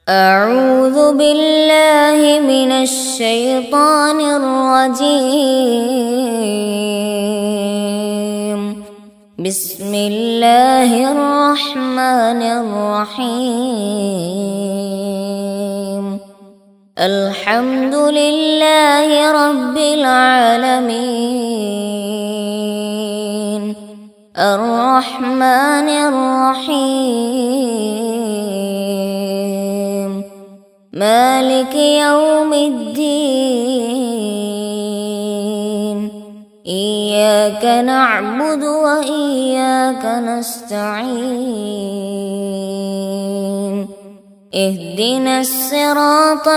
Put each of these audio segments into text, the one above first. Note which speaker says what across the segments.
Speaker 1: أعوذ بالله من الشيطان الرجيم بسم الله الرحمن الرحيم الحمد لله رب العالمين الرحمن الرحيم مالك يوم الدين إياك نعبد وإياك نستعين اهدنا الصراط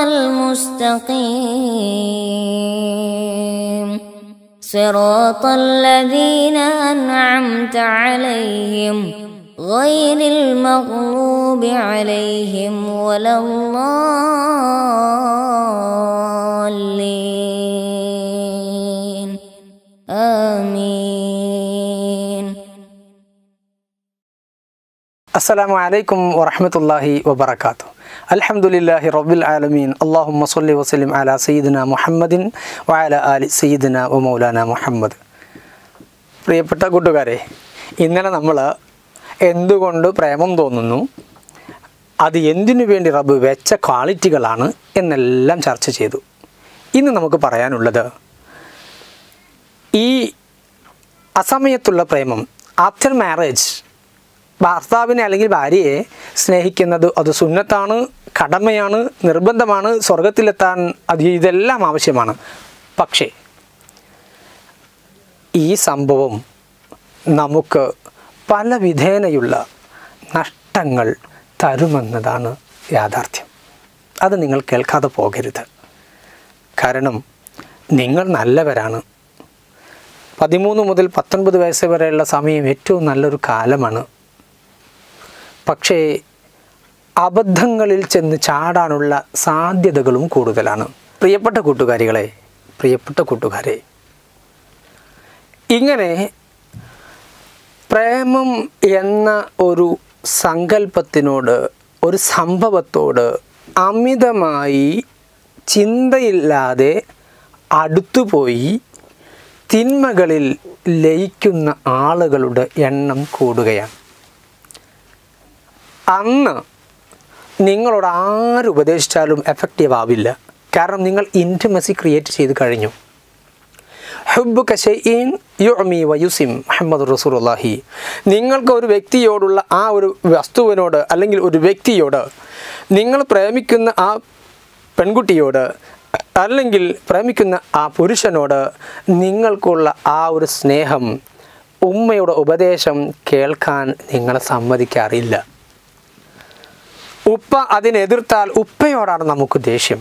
Speaker 1: المستقيم صراط الذين أنعمت عليهم غير المغضوب عليهم ولا الضالين آمين
Speaker 2: السلام عليكم ورحمة الله وبركاته الحمد لله رب العالمين اللهم صل وسلم على سيدنا محمد وعلى آل سيدنا ومولانا محمد പ്രിയപ്പെട്ട കൂട്ടുകാരെ ഇന്നലെ നമ്മൾ എന്തുകൊണ്ട് പ്രേമം തോന്നുന്നു അത് എന്തിനു വേണ്ടി റബ്ബ് വെച്ച ക്വാളിറ്റികളാണ് എന്നെല്ലാം ചർച്ച ചെയ്തു ഇന്ന് നമുക്ക് പറയാനുള്ളത് ഈ അസമയത്തുള്ള പ്രേമം ആഫ്റ്റർ മാരേജ് ഭർത്താവിനെ അല്ലെങ്കിൽ ഭാര്യയെ സ്നേഹിക്കുന്നത് അത് സുന്നത്താണ് കടമയാണ് നിർബന്ധമാണ് സ്വർഗത്തിലെത്താൻ അത് ഇതെല്ലാം ആവശ്യമാണ് പക്ഷേ ഈ സംഭവം നമുക്ക് പല വിധേനയുള്ള നഷ്ടങ്ങൾ തരുമെന്നതാണ് യാഥാർത്ഥ്യം അത് നിങ്ങൾ കേൾക്കാതെ പോകരുത് കാരണം നിങ്ങൾ നല്ലവരാണ് പതിമൂന്ന് മുതൽ പത്തൊൻപത് വയസ്സ് വരെയുള്ള സമയം ഏറ്റവും നല്ലൊരു കാലമാണ് പക്ഷേ അബദ്ധങ്ങളിൽ ചെന്ന് ചാടാനുള്ള സാധ്യതകളും കൂടുതലാണ് പ്രിയപ്പെട്ട കൂട്ടുകാരികളെ പ്രിയപ്പെട്ട കൂട്ടുകാരെ ഇങ്ങനെ പ്രേമം എന്ന ഒരു സങ്കല്പത്തിനോട് ഒരു സംഭവത്തോട് അമിതമായി ചിന്തയില്ലാതെ അടുത്തുപോയി തിന്മകളിൽ ലയിക്കുന്ന ആളുകളുടെ എണ്ണം കൂടുകയാണ് അന്ന് നിങ്ങളോട് ആര് ഉപദേശിച്ചാലും എഫക്റ്റീവ് ആവില്ല കാരണം നിങ്ങൾ ഇൻറ്റിമസി ക്രിയേറ്റ് ചെയ്ത് കഴിഞ്ഞു ഹുബ് കഷീൻ യുഅമി വയുസിം മുഹമ്മദ് റസൂലുള്ളാഹി നിങ്ങൾക്ക് ഒരു വ്യക്തിയോടുള്ള ആ ഒരു വസ്തുവിനോട് അല്ലെങ്കിൽ ഒരു വ്യക്തിയോട് നിങ്ങൾ പ്രേമിക്കുന്ന ആ പെൺകുട്ടിയോട് അല്ലെങ്കിൽ പ്രേമിക്കുന്ന ആ പുരുഷനോട് നിങ്ങൾക്കുള്ള ആ ഒരു സ്നേഹം ഉമ്മയുടെ ഉപദേശം കേൾക്കാൻ നിങ്ങളെ സമ്മതിക്കാറില്ല ഉപ്പ അതിനെതിർത്താൽ ഉപ്പയോടാണ് നമുക്ക് ദേഷ്യം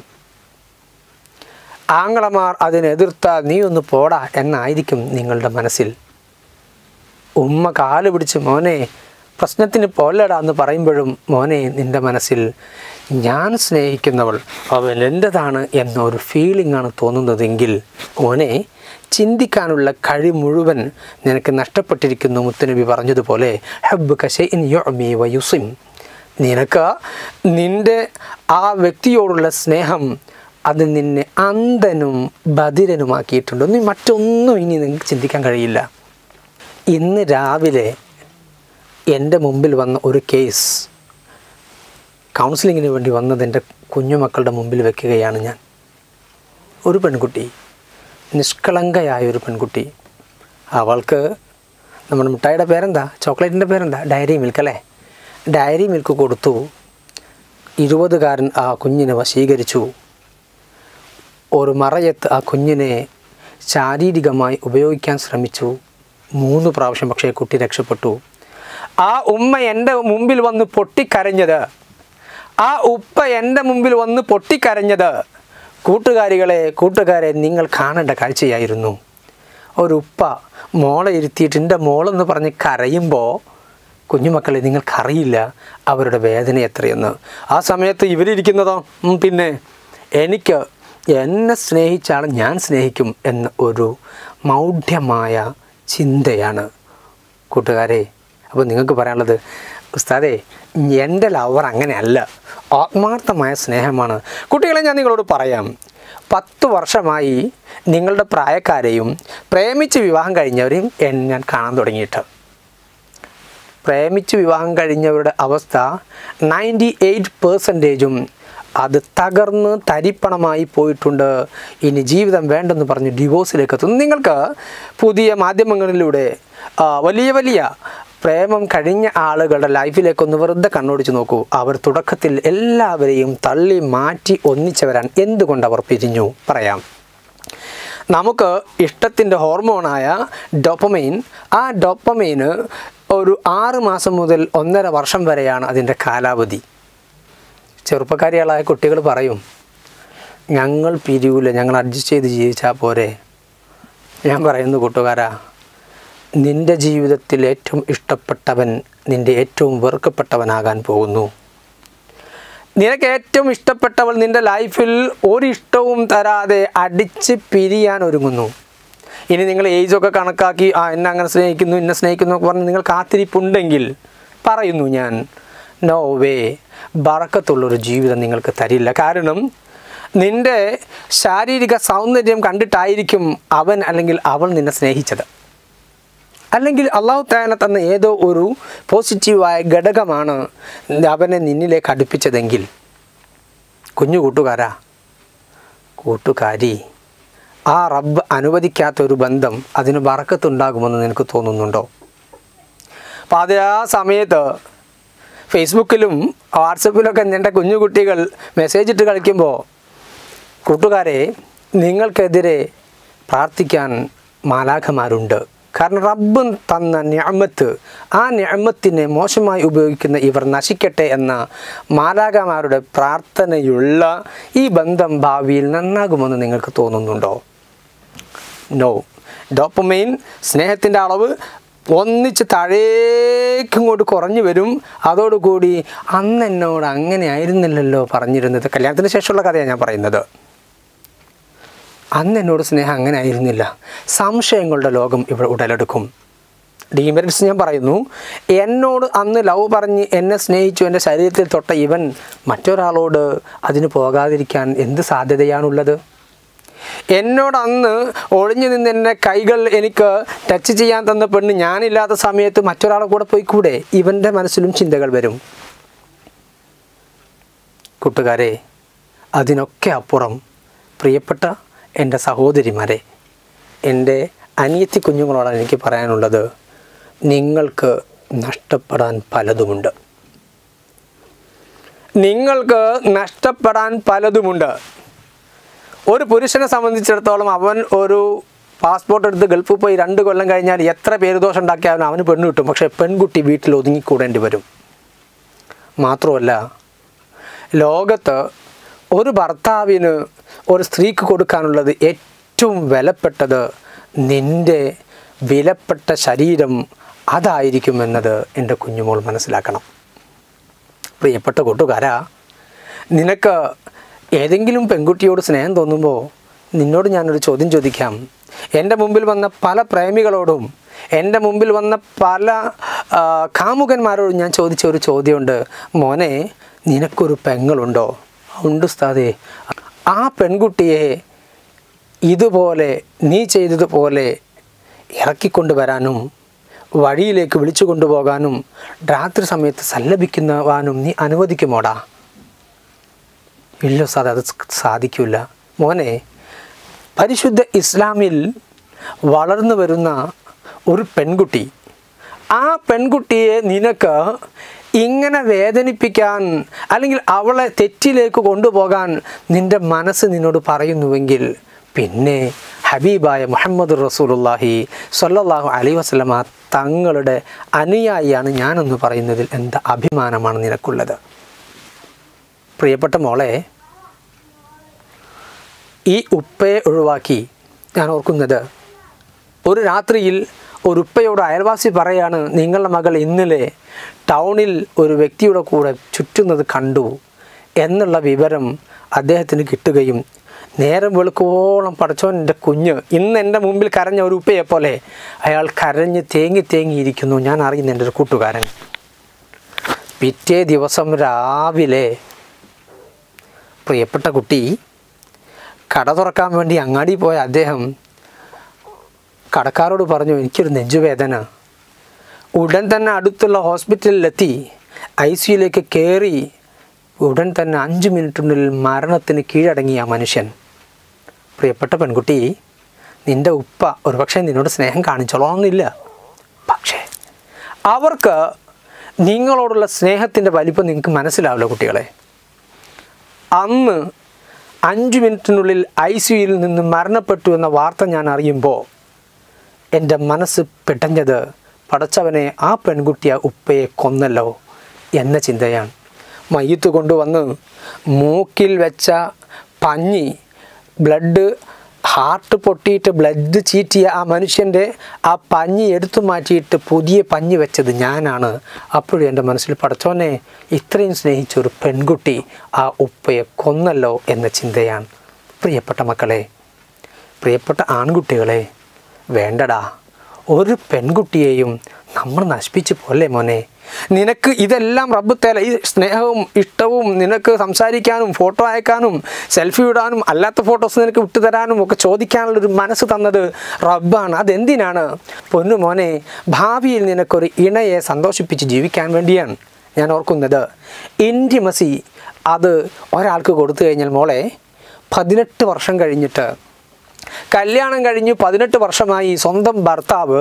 Speaker 2: ആങ്ങളമാർ അതിനെതിർത്താൽ നീ ഒന്ന് പോടാ എന്നായിരിക്കും നിങ്ങളുടെ മനസ്സിൽ ഉമ്മ കാല് പിടിച്ച് മോനെ പ്രശ്നത്തിന് പോലടാ എന്ന് പറയുമ്പോഴും മോനെ നിൻ്റെ മനസ്സിൽ ഞാൻ സ്നേഹിക്കുന്നവൾ അവൻ എൻ്റെതാണ് എന്നൊരു ഫീലിംഗ് ആണ് തോന്നുന്നതെങ്കിൽ മോനെ ചിന്തിക്കാനുള്ള കഴി മുഴുവൻ നിനക്ക് നഷ്ടപ്പെട്ടിരിക്കുന്നു മുത്തനബി പറഞ്ഞതുപോലെ ഹബ്ബ് കഷൈൻ യുഅമി വയുസിം നിനക്ക് നിൻ്റെ ആ വ്യക്തിയോടുള്ള സ്നേഹം അത് നിന്നെ അന്ധനും ബധിരനുമാക്കിയിട്ടുണ്ട് നീ മറ്റൊന്നും ഇനി നിങ്ങൾക്ക് ചിന്തിക്കാൻ കഴിയില്ല ഇന്ന് രാവിലെ എൻ്റെ മുമ്പിൽ വന്ന ഒരു കേസ് കൗൺസിലിങ്ങിന് വേണ്ടി വന്നത് എൻ്റെ കുഞ്ഞുമക്കളുടെ മുമ്പിൽ വെക്കുകയാണ് ഞാൻ ഒരു പെൺകുട്ടി നിഷ്കളങ്കയായ ഒരു പെൺകുട്ടി അവൾക്ക് നമ്മുടെ മിഠായിയുടെ പേരെന്താ ചോക്ലേറ്റിൻ്റെ പേരെന്താ ഡയറി മിൽക്ക് അല്ലേ ഡയറി മിൽക്ക് കൊടുത്തു ഇരുപതുകാരൻ ആ കുഞ്ഞിനെ വശീകരിച്ചു ഒരു മറയത്ത് ആ കുഞ്ഞിനെ ശാരീരികമായി ഉപയോഗിക്കാൻ ശ്രമിച്ചു മൂന്ന് പ്രാവശ്യം പക്ഷേ കുട്ടി രക്ഷപ്പെട്ടു ആ ഉമ്മ എൻ്റെ മുമ്പിൽ വന്ന് പൊട്ടിക്കരഞ്ഞത് ആ ഉപ്പ എൻ്റെ മുമ്പിൽ വന്ന് പൊട്ടിക്കരഞ്ഞത് കൂട്ടുകാരികളെ കൂട്ടുകാരെ നിങ്ങൾ കാണേണ്ട കാഴ്ചയായിരുന്നു ഒരു ഉപ്പ മോളെ ഇരുത്തിയിട്ട് എൻ്റെ മോളെന്ന് പറഞ്ഞ് കരയുമ്പോൾ കുഞ്ഞുമക്കളെ നിങ്ങൾക്കറിയില്ല അവരുടെ വേദന എത്രയെന്ന് ആ സമയത്ത് ഇവരിയ്ക്കുന്നതോ ഉം, പിന്നെ എനിക്ക് എന്നെ സ്നേഹിച്ച ആൾ ഞാൻ സ്നേഹിക്കും എന്ന ഒരു മൗഢ്യമായ ചിന്തയാണ് കൂട്ടുകാരെ അപ്പോൾ നിങ്ങൾക്ക് പറയാനുള്ളത് ഉസ്താദേ എൻ്റെ ലവർ അങ്ങനെയല്ല ആത്മാർത്ഥമായ സ്നേഹമാണ് കുട്ടികളെ ഞാൻ നിങ്ങളോട് പറയാം പത്ത് വർഷമായി നിങ്ങളുടെ പ്രായക്കാരെയും പ്രേമിച്ച് വിവാഹം കഴിഞ്ഞവരെയും എൻ- ഞാൻ കാണാൻ തുടങ്ങിയിട്ട് പ്രേമിച്ച് വിവാഹം കഴിഞ്ഞവരുടെ അവസ്ഥ നയൻറ്റി എയ്റ്റ് പേഴ്സൻറ്റേജും അത് തകർന്ന് തരിപ്പണമായി പോയിട്ടുണ്ട് ഇനി ജീവിതം വേണ്ടെന്ന് പറഞ്ഞ് ഡിവോഴ്സിലേക്ക് എത്തുന്നു നിങ്ങൾക്ക് പുതിയ മാധ്യമങ്ങളിലൂടെ ആ, വലിയ വലിയ പ്രേമം കഴിഞ്ഞ ആളുകളുടെ ലൈഫിലേക്കൊന്ന് വെറുതെ കണ്ണോടിച്ച് നോക്കൂ അവർ തുടക്കത്തിൽ എല്ലാവരെയും തള്ളി മാറ്റി ഒന്നിച്ചവരാൻ എന്തുകൊണ്ട് അവർ പിരിഞ്ഞു പറയാം നമുക്ക് ഇഷ്ടത്തിൻ്റെ ഹോർമോണായ ഡോപ്പമൈൻ ആ ഡോപ്പമൈന് ഒരു ആറ് മാസം മുതൽ ഒന്നര വർഷം വരെയാണ് അതിൻ്റെ കാലാവധി ചെറുപ്പക്കാരികളായ കുട്ടികൾ പറയും ഞങ്ങൾ പിരിയൂല ഞങ്ങൾ അഡ്ജസ്റ്റ് ചെയ്ത് ജീവിച്ചാൽ പോരെ ഞാൻ പറയുന്നു കൂട്ടുകാരാ നിൻ്റെ ജീവിതത്തിൽ ഏറ്റവും ഇഷ്ടപ്പെട്ടവൻ നിൻ്റെ ഏറ്റവും വെറുക്കപ്പെട്ടവനാകാൻ പോകുന്നു നിനക്ക് ഏറ്റവും ഇഷ്ടപ്പെട്ടവൾ നിൻ്റെ ലൈഫിൽ ഒരിഷ്ടവും തരാതെ അടിച്ച് പിരിയാൻ ഒരുങ്ങുന്നു ഇനി നിങ്ങൾ ഏജൊക്കെ കണക്കാക്കി ആ എന്നെ അങ്ങനെ സ്നേഹിക്കുന്നു എന്നെ സ്നേഹിക്കുന്നു എന്നൊക്കെ പറഞ്ഞ് നിങ്ങൾ കാത്തിരിപ്പുണ്ടെങ്കിൽ പറയുന്നു ഞാൻ നോ വേ ബറക്കത്തുള്ളൊരു ജീവിതം നിങ്ങൾക്ക് തരില്ല കാരണം നിൻ്റെ ശാരീരിക സൗന്ദര്യം കണ്ടിട്ടായിരിക്കും അവൻ അല്ലെങ്കിൽ അവൾ നിന്നെ സ്നേഹിച്ചത് അല്ലെങ്കിൽ അള്ളാഹു താല തന്ന ഏതോ ഒരു പോസിറ്റീവായ ഘടകമാണ് അവനെ നിന്നിലേക്ക് അടുപ്പിച്ചതെങ്കിൽ കുഞ്ഞു കൂട്ടുകാരാ കൂട്ടുകാരി ആ റബ്ബ് അനുവദിക്കാത്ത ഒരു ബന്ധം അതിന് വറക്കത്തുണ്ടാകുമെന്ന് നിനക്ക് തോന്നുന്നുണ്ടോ അപ്പോൾ അത് ആ സമയത്ത് ഫേസ്ബുക്കിലും വാട്സപ്പിലൊക്കെ എൻ്റെ കുഞ്ഞു കുട്ടികൾ മെസ്സേജ് ഇട്ട് കളിക്കുമ്പോൾ കൂട്ടുകാരെ നിങ്ങൾക്കെതിരെ പ്രാർത്ഥിക്കാൻ മാലാഖമാരുണ്ട് കാരണം റബ്ബ് തന്ന ഞാമത്ത് ആ ഞാമത്തിനെ മോശമായി ഉപയോഗിക്കുന്ന ഇവർ നശിക്കട്ടെ എന്ന മാലാഖമാരുടെ പ്രാർത്ഥനയുള്ള ഈ ബന്ധം ഭാവിയിൽ നന്നാകുമെന്ന് നിങ്ങൾക്ക് തോന്നുന്നുണ്ടോ നോ ഡോപ്പമൈൻ സ്നേഹത്തിൻ്റെ അളവ് ഒന്നിച്ച് താഴേക്കിങ്ങോട്ട് കുറഞ്ഞു വരും അതോടുകൂടി അന്ന് എന്നോട് അങ്ങനെ ആയിരുന്നില്ലല്ലോ പറഞ്ഞിരുന്നത് കല്യാണത്തിന് ശേഷമുള്ള കഥയാണ് ഞാൻ പറയുന്നത് അന്ന് എന്നോട് സ്നേഹം അങ്ങനെ ആയിരുന്നില്ല സംശയങ്ങളുടെ ലോകം ഇവിടെ ഉടലെടുക്കും ഡീമെറിറ്റ്സ് ഞാൻ പറയുന്നു എന്നോട് അന്ന് ലവ് പറഞ്ഞ് എന്നെ സ്നേഹിച്ചു എൻ്റെ ശരീരത്തിൽ തൊട്ട ഇവൻ മറ്റൊരാളോട് അതിന് പോകാതിരിക്കാൻ എന്ത് സാധ്യതയാണുള്ളത് എന്നോട് അന്ന് ഒളിഞ്ഞു നിന്ന് എൻ്റെ കൈകൾ എനിക്ക് ടച്ച് ചെയ്യാൻ തന്ന പെണ്ണ് ഞാനില്ലാത്ത സമയത്ത് മറ്റൊരാളെ കൂടെ പോയിക്കൂടെ ഇവൻ്റെ മനസ്സിലും ചിന്തകൾ വരും കൂട്ടുകാരെ അതിനൊക്കെ അപ്പുറം പ്രിയപ്പെട്ട എൻ്റെ സഹോദരിമാരെ എൻ്റെ അനിയത്തി കുഞ്ഞുങ്ങളോടാണ് എനിക്ക് പറയാനുള്ളത് നിങ്ങൾക്ക് നഷ്ടപ്പെടാൻ പലതുമുണ്ട് നിങ്ങൾക്ക് നഷ്ടപ്പെടാൻ പലതുമുണ്ട് ഒരു പുരുഷനെ സംബന്ധിച്ചിടത്തോളം അവൻ ഒരു പാസ്പോർട്ട് എടുത്ത് ഗൾഫിൽ പോയി രണ്ട് കൊല്ലം കഴിഞ്ഞാൽ എത്ര പേരുദോഷം ഉണ്ടാക്കിയാലും അവന് പെണ്ണ് കിട്ടും പക്ഷേ പെൺകുട്ടി വീട്ടിൽ ഒതുങ്ങിക്കൂടേണ്ടി വരും മാത്രമല്ല ലോകത്ത് ഒരു ഭർത്താവിന് ഒരു സ്ത്രീക്ക് കൊടുക്കാനുള്ളത് ഏറ്റവും വിലപ്പെട്ടത് നിൻ്റെ വിലപ്പെട്ട ശരീരം അതായിരിക്കുമെന്നത് എൻ്റെ കുഞ്ഞുമോൾ മനസ്സിലാക്കണം പ്രിയപ്പെട്ട കൂട്ടുകാരാ നിനക്ക് ഏതെങ്കിലും പെൺകുട്ടിയോട് സ്നേഹം തോന്നുമ്പോൾ നിന്നോട് ഞാനൊരു ചോദ്യം ചോദിക്കാം എൻ്റെ മുമ്പിൽ വന്ന പല പ്രേമികളോടും എൻ്റെ മുമ്പിൽ വന്ന പല ആ, കാമുകന്മാരോടും ഞാൻ ചോദിച്ച ഒരു ചോദ്യമുണ്ട് മോനെ നിനക്കൊരു പെങ്ങളുണ്ടോ ഉണ്ട് ഉസ്താദേ ആ പെൺകുട്ടിയെ ഇതുപോലെ നീ ചെയ്തതുപോലെ ഇറക്കിക്കൊണ്ടുവരാനും വഴിയിലേക്ക് വിളിച്ചു കൊണ്ടുപോകാനും രാത്രി സമയത്ത് സല്ലപിക്കുന്നവാനും നീ അനുവദിക്കുമോടാ ഇല്ല സാർ അത് സാധിക്കില്ല മോനെ പരിശുദ്ധ ഇസ്ലാമിൽ വളർന്നു വരുന്ന ഒരു പെൺകുട്ടി ആ പെൺകുട്ടിയെ നിനക്ക് ഇങ്ങനെ വേദനിപ്പിക്കാൻ അല്ലെങ്കിൽ അവളെ തെറ്റിലേക്ക് കൊണ്ടുപോകാൻ നിൻ്റെ മനസ്സ് നിന്നോട് പറയുന്നുവെങ്കിൽ പിന്നെ ഹബീബായ മുഹമ്മദ് റസൂലുള്ളാഹി സ്വല്ലല്ലാഹു അലൈഹി വസല്ലമ തങ്ങളുടെ അനുയായിയാണ് ഞാനെന്ന് പറയുന്നതിൽ എന്ത് അഭിമാനമാണ് നിനക്കുള്ളത് പ്രിയപ്പെട്ട മോളെ ഈ ഉപ്പയെ ഒഴിവാക്കി ഞാൻ ഓർക്കുന്നത് ഒരു രാത്രിയിൽ ഒരു ഉപ്പയോട് അയൽവാസി പറയാണ് നിങ്ങളുടെ മകൾ ഇന്നലെ ടൗണിൽ ഒരു വ്യക്തിയുടെ കൂടെ ചുറ്റുന്നത് കണ്ടു എന്നുള്ള വിവരം അദ്ദേഹത്തിന് കിട്ടുകയും നേരം വെളുക്കോളം പടച്ചോൻ എൻ്റെ കുഞ്ഞ് ഇന്ന് എൻ്റെ മുമ്പിൽ കരഞ്ഞ ഒരു ഉപ്പയെ പോലെ അയാൾ കരഞ്ഞ് തേങ്ങി തേങ്ങിയിരിക്കുന്നു ഞാൻ അറിയുന്ന എൻ്റെ ഒരു കൂട്ടുകാരൻ പിറ്റേ ദിവസം രാവിലെ പ്രിയപ്പെട്ട കുട്ടി കട തുറക്കാൻ വേണ്ടി അങ്ങാടി പോയ അദ്ദേഹം കടക്കാരോട് പറഞ്ഞു എനിക്കൊരു നെഞ്ചുവേദന ഉടൻ തന്നെ അടുത്തുള്ള ഹോസ്പിറ്റലിലെത്തി ഐ സിയിലേക്ക് കയറി ഉടൻ തന്നെ അഞ്ച് മിനിറ്റിനുള്ളിൽ മരണത്തിന് കീഴടങ്ങിയ ആ മനുഷ്യൻ പ്രിയപ്പെട്ട പെൺകുട്ടി നിൻ്റെ ഉപ്പ ഒരുപക്ഷെ നിന്നോട് സ്നേഹം കാണിച്ചോളണമെന്നില്ല പക്ഷേ അവർക്ക് നിങ്ങളോടുള്ള സ്നേഹത്തിൻ്റെ വലിപ്പം നിങ്ങൾക്ക് മനസ്സിലാവില്ല കുട്ടികളെ അന്ന് അഞ്ച് മിനിറ്റിനുള്ളിൽ ഐ സിയുയിൽ നിന്ന് മരണപ്പെട്ടു എന്ന വാർത്ത ഞാൻ അറിയുമ്പോൾ എൻ്റെ മനസ്സ് പെട്ടഞ്ഞത് പടച്ചവനെ ആ പെൺകുട്ടി ആ ഉപ്പയെ കൊന്നല്ലോ എന്ന ചിന്തയാണ് മയ്യത്ത് കൊണ്ടുവന്ന് മൂക്കിൽ വെച്ച പഞ്ഞി ബ്ലഡ് ഹാർട്ട് പൊട്ടിയിട്ട് ബ്ലഡ് ചീറ്റിയ ആ മനുഷ്യൻ്റെ ആ പഞ്ഞി എടുത്തു മാറ്റിയിട്ട് പുതിയ പഞ്ഞി വെച്ചത് ഞാനാണ് അപ്പോഴും എൻ്റെ മനസ്സിൽ പടച്ചോനെ ഇത്രയും സ്നേഹിച്ച ഒരു പെൺകുട്ടി ആ ഉപ്പയെ കൊന്നല്ലോ എന്ന ചിന്തയാണ് പ്രിയപ്പെട്ട മക്കളെ പ്രിയപ്പെട്ട ആൺകുട്ടികളെ വേണ്ടടാ ഒരു പെൺകുട്ടിയെയും നമ്മൾ നശിപ്പിച്ചു പോലെ മോനെ നിനക്ക് ഇതെല്ലാം റബ്ബ് തേല ഈ സ്നേഹവും ഇഷ്ടവും നിനക്ക് സംസാരിക്കാനും ഫോട്ടോ അയക്കാനും സെൽഫി ഇടാനും അല്ലാത്ത ഫോട്ടോസ് നിനക്ക് വിട്ടു തരാനും ഒക്കെ ചോദിക്കാനുള്ളൊരു മനസ്സ് തന്നത് റബ്ബാണ് അതെന്തിനാണ് പൊന്നു മോനെ ഭാവിയിൽ നിനക്കൊരു ഇണയെ സന്തോഷിപ്പിച്ച് ജീവിക്കാൻ വേണ്ടിയാണ് ഞാൻ ഓർക്കുന്നത് ഇൻറ്റിമസി അത് ഒരാൾക്ക് കൊടുത്തു കഴിഞ്ഞാൽ മോളെ പതിനെട്ട് വർഷം കഴിഞ്ഞിട്ട് കല്യാണം കഴിഞ്ഞ് പതിനെട്ട് വർഷമായി സ്വന്തം ഭർത്താവ്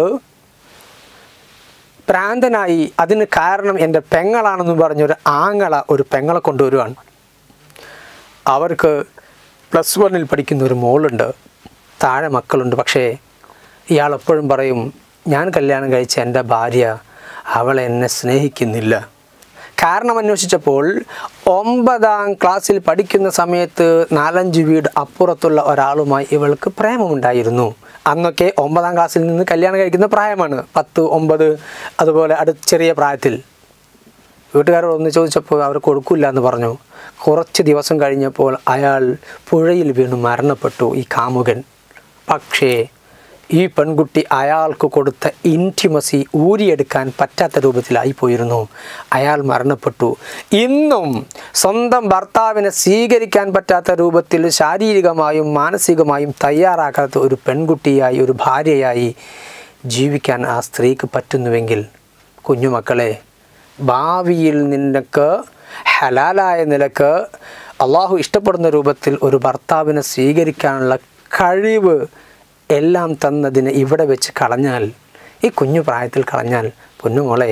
Speaker 2: പ്രാന്തനായി അതിന് കാരണം എൻ്റെ പെങ്ങളാണെന്ന് പറഞ്ഞൊരു ആങ്ങള ഒരു പെങ്ങളെ കൊണ്ടുവരുവാണ് അവർക്ക് പ്ലസ് വണ്ണിൽ പഠിക്കുന്ന ഒരു മോളുണ്ട് താഴെ മക്കളുണ്ട് പക്ഷേ ഇയാൾ എപ്പോഴും പറയും ഞാൻ കല്യാണം കഴിച്ച എൻ്റെ ഭാര്യ അവളെ എന്നെ സ്നേഹിക്കുന്നില്ല കാരണം അന്വേഷിച്ചപ്പോൾ ഒമ്പതാം ക്ലാസ്സിൽ പഠിക്കുന്ന സമയത്ത് നാലഞ്ച് വീട് അപ്പുറത്തുള്ള ഒരാളുമായി ഇവൾക്ക് പ്രേമമുണ്ടായിരുന്നു അന്നൊക്കെ ഒമ്പതാം ക്ലാസ്സിൽ നിന്ന് കല്യാണം കഴിക്കുന്ന പ്രായമാണ് പത്ത് ഒമ്പത് അതുപോലെ അടുത്ത ചെറിയ പ്രായത്തിൽ വീട്ടുകാരോട് ഒന്ന് ചോദിച്ചപ്പോൾ അവർ കൊടുക്കില്ല എന്ന് പറഞ്ഞു കുറച്ച് ദിവസം കഴിഞ്ഞപ്പോൾ അയാൾ പുഴയിൽ വീണ് മരണപ്പെട്ടു ഈ കാമുകൻ പക്ഷേ ഈ പെൺകുട്ടി അയാൾക്ക് കൊടുത്ത ഇൻറ്റിമസി ഊരിയെടുക്കാൻ പറ്റാത്ത രൂപത്തിലായി പോയിരുന്നു അയാൾ മരണപ്പെട്ടു ഇന്നും സ്വന്തം ഭർത്താവിനെ സ്വീകരിക്കാൻ പറ്റാത്ത രൂപത്തിൽ ശാരീരികമായും മാനസികമായും തയ്യാറാക്കാത്ത ഒരു പെൺകുട്ടിയായി ഒരു ഭാര്യയായി ജീവിക്കാൻ ആ സ്ത്രീക്ക് പറ്റുന്നുവെങ്കിൽ കുഞ്ഞുമക്കളെ ഭാവിയിൽ നിനക്ക് ഹലാലായ നിലക്ക് അള്ളാഹു ഇഷ്ടപ്പെടുന്ന രൂപത്തിൽ ഒരു ഭർത്താവിനെ സ്വീകരിക്കാനുള്ള കഴിവ് എല്ലാം തന്നതിന് ഇവിടെ വെച്ച് കളഞ്ഞാൽ ഈ കുഞ്ഞു പ്രായത്തിൽ കളഞ്ഞാൽ പൊന്നുമോളെ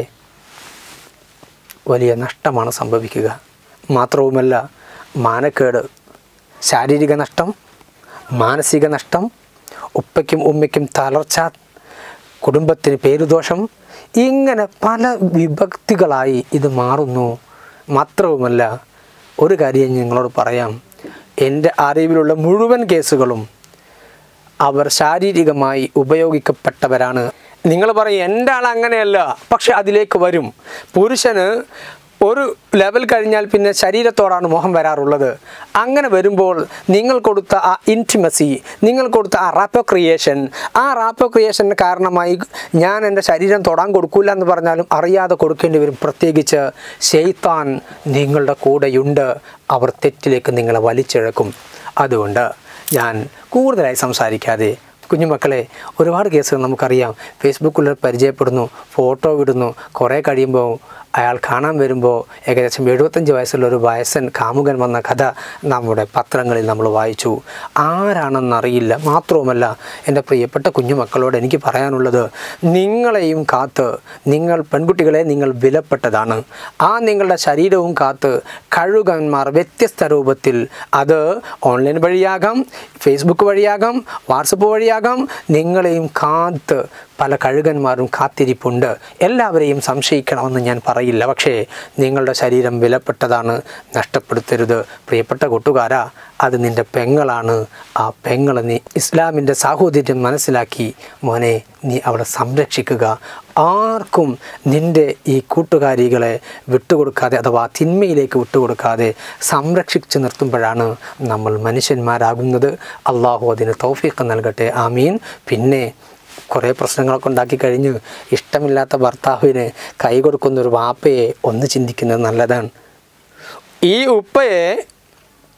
Speaker 2: വലിയ നഷ്ടമാണ് സംഭവിക്കുക മാത്രവുമല്ല മാനക്കേട് ശാരീരിക നഷ്ടം മാനസിക നഷ്ടം ഉപ്പയ്ക്കും ഉമ്മയ്ക്കും തളർച്ച കുടുംബത്തിന് പേരുദോഷം ഇങ്ങനെ പല വിഭക്തികളായി ഇത് മാറുന്നു മാത്രവുമല്ല ഒരു കാര്യം നിങ്ങളോട് പറയാം എൻ്റെ അറിവിലുള്ള മുഴുവൻ കേസുകളും അവർ ശാരീരികമായി ഉപയോഗിക്കപ്പെട്ടവരാണ് നിങ്ങൾ പറയും എൻ്റെ ആൾ അങ്ങനെയല്ല പക്ഷെ അതിലേക്ക് വരും പുരുഷന് ഒരു ലെവൽ കഴിഞ്ഞാൽ പിന്നെ ശരീരത്തോടാണ് മോഹം വരാറുള്ളത് അങ്ങനെ വരുമ്പോൾ നിങ്ങൾ കൊടുത്ത ആ ഇൻറ്റിമസി നിങ്ങൾ കൊടുത്ത ആ റാപ്പോ ക്രിയേഷൻ ആ റാപ്പോ ക്രിയേഷന് കാരണമായി ഞാൻ എൻ്റെ ശരീരം തൊടാൻ കൊടുക്കില്ല എന്ന് പറഞ്ഞാലും അറിയാതെ കൊടുക്കേണ്ടി വരും പ്രത്യേകിച്ച് ഷെയ്ത്താൻ നിങ്ങളുടെ കൂടെയുണ്ട് അവർ തെറ്റിലേക്ക് നിങ്ങളെ വലിച്ചിഴക്കും അതുകൊണ്ട് ഞാൻ കൂടുതലായി സംസാരിക്കാതെ കുഞ്ഞുമക്കളെ ഒരുപാട് കേസുകൾ നമുക്കറിയാം ഫേസ്ബുക്കിൽ പരിചയപ്പെടുന്നു ഫോട്ടോ വിടുന്നു കുറേ കഴിയുമ്പോൾ അയാൾ കാണാൻ വരുമ്പോൾ ഏകദേശം എഴുപത്തഞ്ച് വയസ്സുള്ള ഒരു വയസ്സൻ കാമുകൻ വന്ന കഥ നമ്മുടെ പത്രങ്ങളിൽ നമ്മൾ വായിച്ചു ആരാണെന്നറിയില്ല മാത്രവുമല്ല എൻ്റെ പ്രിയപ്പെട്ട കുഞ്ഞുമക്കളോട് എനിക്ക് പറയാനുള്ളത് നിങ്ങളെയും കാത്ത് നിങ്ങൾ പെൺകുട്ടികളെ നിങ്ങൾ വിലപ്പെട്ടതാണ് ആ നിങ്ങളുടെ ശരീരവും കാത്ത് കഴുകന്മാർ വ്യത്യസ്ത രൂപത്തിൽ അത് ഓൺലൈൻ വഴിയാകാം ഫേസ്ബുക്ക് വഴിയാകാം വാട്സപ്പ് വഴിയാകാം നിങ്ങളെയും കാത്ത് പല കഴുകന്മാരും കാത്തിരിപ്പുണ്ട് എല്ലാവരെയും സംശയിക്കണമെന്ന് ഞാൻ പറയില്ല പക്ഷേ നിങ്ങളുടെ ശരീരം വിലപ്പെട്ടതാണ് നഷ്ടപ്പെടുത്തരുത് പ്രിയപ്പെട്ട കൂട്ടുകാരാ അത് നിൻ്റെ പെങ്ങളാണ് ആ പെങ്ങളെ നീ ഇസ്ലാമിൻ്റെ സാഹോദര്യം മനസ്സിലാക്കി മോനെ നീ അവളെ സംരക്ഷിക്കുക ആർക്കും നിൻ്റെ ഈ കൂട്ടുകാരികളെ വിട്ടുകൊടുക്കാതെ അഥവാ തിന്മയിലേക്ക് വിട്ടുകൊടുക്കാതെ സംരക്ഷിച്ചു നിർത്തുമ്പോഴാണ് നമ്മൾ മനുഷ്യന്മാരാകുന്നത് അള്ളാഹു അതിന് തൗഫീഖ് നൽകട്ടെ ആമീൻ പിന്നെ കുറേ പ്രശ്നങ്ങളൊക്കെ ഉണ്ടാക്കി കഴിഞ്ഞ് ഇഷ്ടമില്ലാത്ത ഭർത്താവിന് കൈ കൊടുക്കുന്ന ഒരു വാപ്പയെ ഒന്ന് ചിന്തിക്കുന്നത് നല്ലതാണ് ഈ ഉപ്പയെ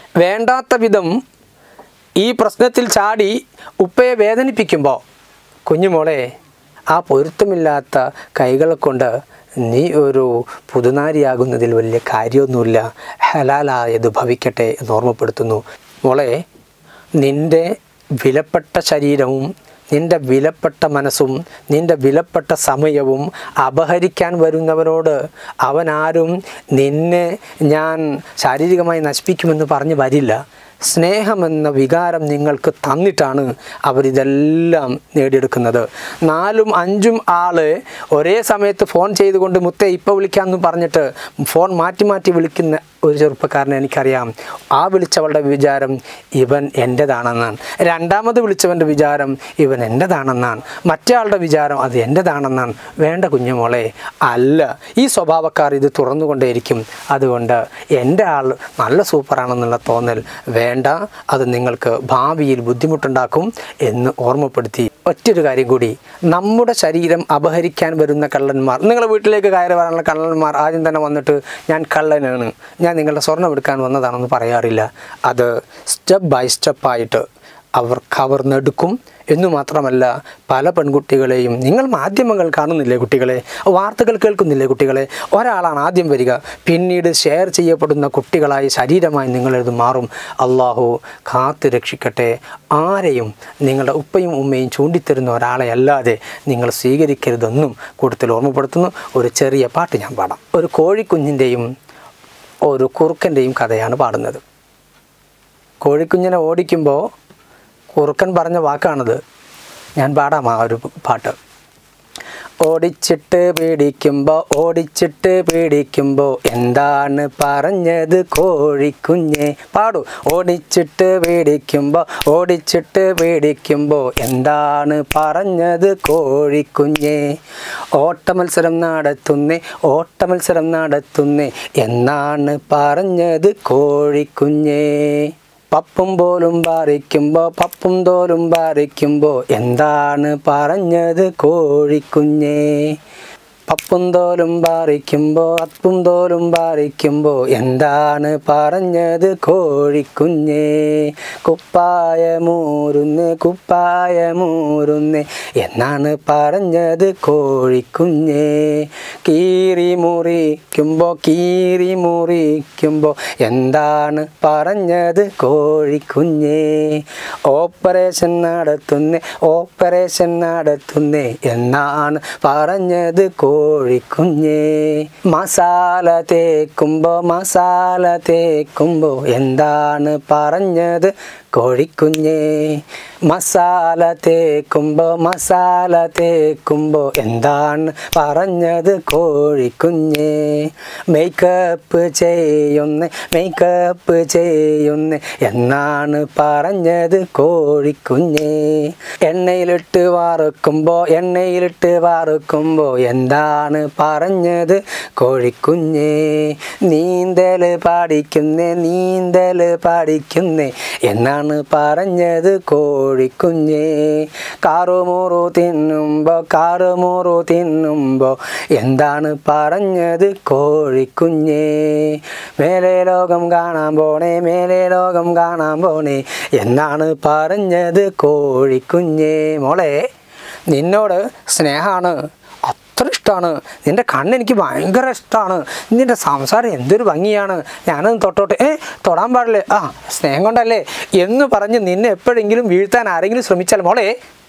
Speaker 2: വേണ്ടാത്ത വിധം ഈ പ്രശ്നത്തിൽ ചാടി ഉപ്പയെ വേദനിപ്പിക്കുമ്പോൾ കുഞ്ഞുമോളെ ആ പൊരുത്തമില്ലാത്ത കൈകളെ കൊണ്ട് നീ ഒരു പുതുനാരിയാകുന്നതിൽ വലിയ കാര്യമൊന്നുമില്ല ഹലാലായത് ഭവിക്കട്ടെ എന്ന് ഓർമ്മപ്പെടുത്തുന്നു മോളെ നിൻ്റെ വിലപ്പെട്ട ശരീരവും നിൻ്റെ വിലപ്പെട്ട മനസ്സും നിൻ്റെ വിലപ്പെട്ട സമയവും അപഹരിക്കാൻ വരുന്നവനോട് അവനാരും നിന്നെ ഞാൻ ശാരീരികമായി നശിപ്പിക്കുമെന്ന് പറഞ്ഞു വരില്ല സ്നേഹമെന്ന വികാരം നിങ്ങൾക്ക് തന്നിട്ടാണ് അവരിതെല്ലാം നേടിയെടുക്കുന്നത് നാലും അഞ്ചും ആള് ഒരേ സമയത്ത് ഫോൺ ചെയ്തുകൊണ്ട് മുത്തേ ഇപ്പോൾ വിളിക്കാമെന്ന് പറഞ്ഞിട്ട് ഫോൺ മാറ്റി മാറ്റി വിളിക്കുന്ന ഒരു ചെറുപ്പക്കാരനെ എനിക്കറിയാം ആ വിളിച്ചവളുടെ വിചാരം ഇവൻ എൻ്റെതാണെന്നാണ് രണ്ടാമത് വിളിച്ചവൻ്റെ വിചാരം ഇവൻ എൻ്റെതാണെന്നാണ് മറ്റേ ആളുടെ വിചാരം അത് എൻ്റെതാണെന്നാണ് വേണ്ട കുഞ്ഞുമോളെ അല്ല ഈ സ്വഭാവക്കാർ ഇത് തുറന്നുകൊണ്ടേയിരിക്കും അതുകൊണ്ട് എൻ്റെ ആൾ നല്ല സൂപ്പറാണെന്നുള്ള തോന്നൽ വേണ്ട അത് നിങ്ങൾക്ക് ഭാവിയിൽ ബുദ്ധിമുട്ടുണ്ടാക്കും എന്ന് ഓർമ്മപ്പെടുത്തി ഒറ്റൊരു കാര്യം കൂടി നമ്മുടെ ശരീരം അപഹരിക്കാൻ വരുന്ന കള്ളന്മാർ നിങ്ങളുടെ വീട്ടിലേക്ക് കയറി വരാനുള്ള കള്ളന്മാർ ആദ്യം തന്നെ വന്നിട്ട് ഞാൻ കള്ളനാണ് ഞാൻ നിങ്ങളുടെ സ്വർണ്ണം എടുക്കാൻ വന്നതാണെന്ന് പറയാറില്ല അത് സ്റ്റെപ്പ് ബൈ സ്റ്റെപ്പായിട്ട് അവർ കവർന്നെടുക്കും എന്നു മാത്രമല്ല പല പെൺകുട്ടികളെയും നിങ്ങൾ മാധ്യമങ്ങൾ കാണുന്നില്ലേ കുട്ടികളെ വാർത്തകൾ കേൾക്കുന്നില്ലേ കുട്ടികളെ ഒരാളാണ് ആദ്യം വരിക പിന്നീട് ഷെയർ ചെയ്യപ്പെടുന്ന കുട്ടികളായി ശരീരമായി നിങ്ങളിത് മാറും അള്ളാഹു കാത്തു രക്ഷിക്കട്ടെ ആരെയും നിങ്ങളുടെ ഉപ്പയും ഉമ്മയും ചൂണ്ടിത്തരുന്ന ഒരാളെ അല്ലാതെ നിങ്ങൾ സ്വീകരിക്കരുതെന്നും കൂടുതൽ ഓർമ്മപ്പെടുത്തുന്നു ഒരു ചെറിയ പാട്ട് ഞാൻ പാടാം ഒരു കോഴിക്കുഞ്ഞിൻ്റെയും ഒരു കുറുക്കൻ്റെയും കഥയാണ് പാടുന്നത് കോഴിക്കുഞ്ഞിനെ ഓടിക്കുമ്പോൾ കുറുക്കൻ പറഞ്ഞ വാക്കാണത് ഞാൻ പാടാം ആ ഒരു പാട്ട് ഓടിച്ചിട്ട് പേടിക്കുമ്പോൾ ഓടിച്ചിട്ട് പേടിക്കുമ്പോൾ എന്താണ് പറഞ്ഞത് കോഴിക്കുഞ്ഞെ പാടൂ ഓടിച്ചിട്ട് പേടിക്കുമ്പോൾ ഓടിച്ചിട്ട് പേടിക്കുമ്പോൾ എന്താണ് പറഞ്ഞത് കോഴിക്കുഞ്ഞെ ഓട്ടമത്സരം നടത്തുന്നേ ഓട്ടമത്സരം നടത്തുന്നേ എന്നാണ് പറഞ്ഞത് കോഴിക്കുഞ്ഞെ പപ്പും പോലും പാറിക്കുമ്പോൾ പപ്പും തോലും പാറിക്കുമ്പോൾ എന്താണ് പറഞ്ഞത് കോഴിക്കുഞ്ഞേ പപ്പും തോലും പാറിക്കുമ്പോൾ അപ്പും തോലും പാറിക്കുമ്പോൾ എന്താണ് പറഞ്ഞത് കോഴിക്കുഞ്ഞേ കുപ്പായമൂരുന്നേ കുപ്പായമൂരുന്നേ എന്നാണ് പറഞ്ഞത് കോഴിക്കുഞ്ഞേ കീറി മുറിക്കുമ്പോൾ കീറി മുറിക്കുമ്പോൾ എന്താണ് പറഞ്ഞത് കോഴിക്കുഞ്ഞേ ഓപ്പറേഷൻ നടത്തുന്നേ ഓപ്പറേഷൻ നടത്തുന്നേ എന്നാണ് പറഞ്ഞത് കോഴിക്കുഞ്ഞേ മസാല തേക്കുമ്പോൾ മസാല തേക്കുമ്പോൾ എന്താണ് പറഞ്ഞത് കോഴിക്കുഞ്ഞേ മസാല തേക്കുമ്പോൾ മസാല തേക്കുമ്പോൾ എന്താണ് പറഞ്ഞത് കോഴിക്കുഞ്ഞേ മേക്കപ്പ് ചെയ്യുന്ന മേക്കപ്പ് ചെയ്യുന്ന എന്നാണ് പറഞ്ഞത് കോഴിക്കുഞ്ഞേ എണ്ണയിലിട്ട് വറുക്കുമ്പോൾ എണ്ണയിലിട്ട് വറുക്കുമ്പോൾ എന്താണ് പറഞ്ഞത് കോഴിക്കുഞ്ഞേ നീന്തൽ പാടിക്കുന്നേ നീന്തൽ പാടിക്കുന്നേ എന്നാണ് പറഞ്ഞത് കോഴിക്കുഞ്ഞേ കാറുമൂറു തിന്നുമ്പോൾ കാറുമൂറു തിന്നുമ്പോൾ എന്താണ് പറഞ്ഞത് കോഴിക്കുഞ്ഞേ മേലെ ലോകം കാണാൻ പോണേ മേലെ ലോകം കാണാൻ പോണേ എന്നാണ് പറഞ്ഞത് കോഴിക്കുഞ്ഞേ മോളെ നിന്നോട് സ്നേഹമാണ് അത്ര ഇഷ്ടമാണ് നിൻ്റെ കണ്ണെനിക്ക് ഭയങ്കര ഇഷ്ടമാണ് നിൻ്റെ സംസാരം എന്തൊരു ഭംഗിയാണ് ഞാനൊന്ന് തൊട്ടോട്ടെ ഏ തൊടാൻ പാടില്ലേ ആ സ്നേഹം കൊണ്ടല്ലേ എന്ന് പറഞ്ഞ് നിന്നെ എപ്പോഴെങ്കിലും വീഴ്ത്താൻ ആരെങ്കിലും ശ്രമിച്ചാൽ മോളെ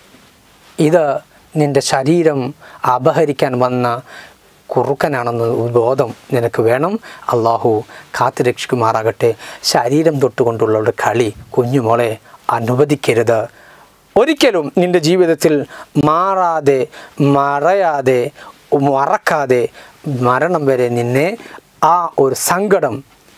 Speaker 2: ഇത് നിൻ്റെ ശരീരം അപഹരിക്കാൻ വന്ന കുറുക്കനാണെന്ന് ബോധം നിനക്ക് വേണം അള്ളാഹു കാത്തു രക്ഷിക്കുമാറാകട്ടെ ശരീരം തൊട്ടുകൊണ്ടുള്ള ഒരു കളി കുഞ്ഞുമോളെ അനുവദിക്കരുത് ഒരിക്കലും നിൻ്റെ ജീവിതത്തിൽ മാറാതെ മറയാതെ മറക്കാതെ മരണം വരെ നിന്നെ ആ ഒരു സങ്കടം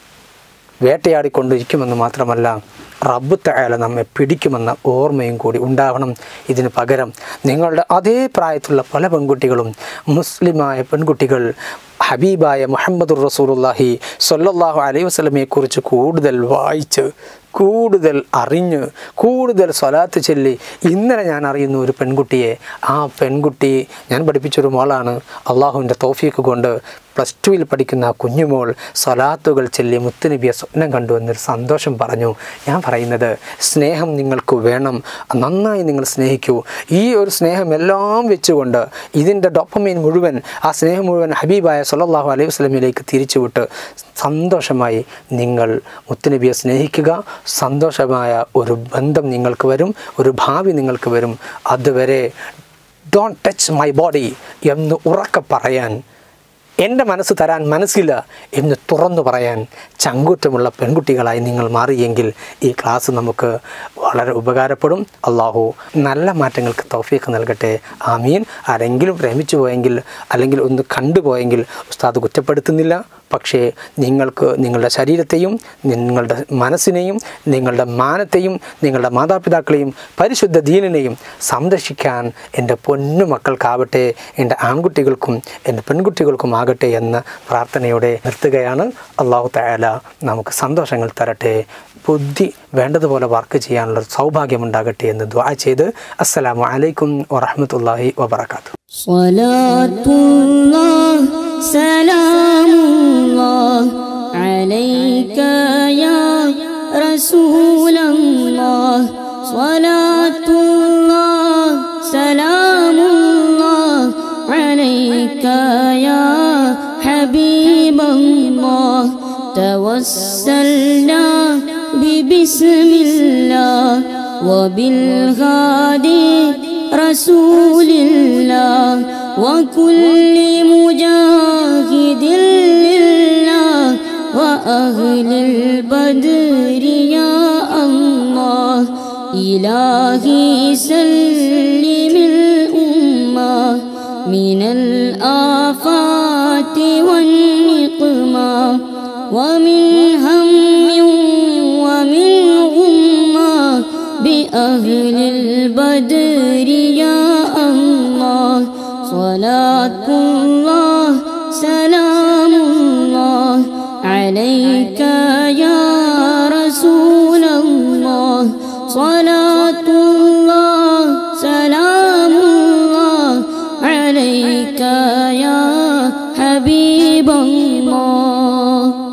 Speaker 2: വേട്ടയാടിക്കൊണ്ടിരിക്കുമെന്ന് മാത്രമല്ല റബ്ബ് തയാല നമ്മെ പിടിക്കുമെന്ന ഓർമ്മയും കൂടി ഉണ്ടാവണം ഇതിന് പകരം നിങ്ങളുടെ അതേ പ്രായത്തിലുള്ള പല പെൺകുട്ടികളും മുസ്ലിമായ പെൺകുട്ടികൾ ഹബീബായ മുഹമ്മദ് റസൂലുള്ളാഹി സ്വല്ലല്ലാഹു അലൈഹി വസല്ലമയെക്കുറിച്ച് കൂടുതൽ വായിച്ച് കൂടുതൽ അറിഞ്ഞ് കൂടുതൽ സ്വലാത്ത് ചൊല്ലി ഇന്നലെ ഞാൻ അറിയുന്ന ഒരു പെൺകുട്ടിയെ ആ പെൺകുട്ടി ഞാൻ പഠിപ്പിച്ചൊരു മോളാണ് അള്ളാഹുവിൻ്റെ തോഫീക്ക് കൊണ്ട് പ്ലസ് ടുവിൽ പഠിക്കുന്ന ആ കുഞ്ഞുമോൾ സ്വലാത്തുകൾ ചൊല്ലി മുത്തുനബിയെ സ്വപ്നം കണ്ടു എന്നൊരു സന്തോഷം പറഞ്ഞു ഞാൻ പറയുന്നത് സ്നേഹം നിങ്ങൾക്ക് വേണം നന്നായി നിങ്ങൾ സ്നേഹിക്കൂ ഈ ഒരു സ്നേഹം എല്ലാം വെച്ചുകൊണ്ട് ഇതിൻ്റെ ഡോപ്പമീൻ മുഴുവൻ ആ സ്നേഹം മുഴുവൻ ഹബീബായ സല്ലല്ലാഹു അലൈഹി വസല്ലമയിലേക്ക് തിരിച്ചുവിട്ട് സന്തോഷമായി നിങ്ങൾ മുത്തുനബിയെ സ്നേഹിക്കുക സന്തോഷമായ ഒരു ബന്ധം നിങ്ങൾക്ക് വരും ഒരു ഭാവി നിങ്ങൾക്ക് വരും അതുവരെ ഡോണ്ട് ടച്ച് മൈ ബോഡി എന്ന് ഉറക്കെ പറയാൻ എൻ്റെ മനസ്സ് തരാൻ മനസ്സില്ല എന്ന് തുറന്നു പറയാൻ ചങ്കൂറ്റമുള്ള പെൺകുട്ടികളായി നിങ്ങൾ മാറിയെങ്കിൽ ഈ ക്ലാസ് നമുക്ക് വളരെ ഉപകാരപ്പെടും അള്ളാഹു നല്ല മാറ്റങ്ങൾക്ക് തൗഫീഖ് നൽകട്ടെ ആമീൻ ആരെങ്കിലും പ്രേമിച്ചു പോയെങ്കിൽ അല്ലെങ്കിൽ ഒന്ന് കണ്ടുപോയെങ്കിൽ ഉസ്താദ് കുറ്റപ്പെടുത്തുന്നില്ല പക്ഷേ നിങ്ങൾക്ക് നിങ്ങളുടെ ശരീരത്തെയും നിങ്ങളുടെ മനസ്സിനെയും നിങ്ങളുടെ മാനത്തെയും നിങ്ങളുടെ മാതാപിതാക്കളെയും പരിശുദ്ധ ദീനിനെയും സംരക്ഷിക്കാൻ എൻ്റെ പൊന്നു മക്കൾക്കാവട്ടെ എൻ്റെ ആൺകുട്ടികൾക്കും എൻ്റെ പെൺകുട്ടികൾക്കും ആകട്ടെ എന്ന പ്രാർത്ഥനയോടെ നിർത്തുകയാണ് അള്ളാഹു തയാല നമുക്ക് സന്തോഷങ്ങൾ തരട്ടെ ബുദ്ധി വേണ്ടതുപോലെ വർക്ക് ചെയ്യാനുള്ള സൗഭാഗ്യമുണ്ടാകട്ടെ എന്ന് ദ്വാ ചെയ്ത് അസ്സലാമു അലൈക്കും വറഹമത്തല്ലാഹി വബർക്കാത്തു
Speaker 3: صلاة الله سلام الله عليك يا رسول الله صلاة الله سلام الله عليك يا حبيب الله توسلنا ببسم الله وبالهادي رسول الله وكل مجاهد لله وأهل البدر يا الله إلهي سلم الأمة من الآفات والنقمة ومن هم ومن غمة بأهل البدر يا الله صلاة الله سلام الله عليك يا رسول الله صلاة الله سلام الله عليك يا حبيب الله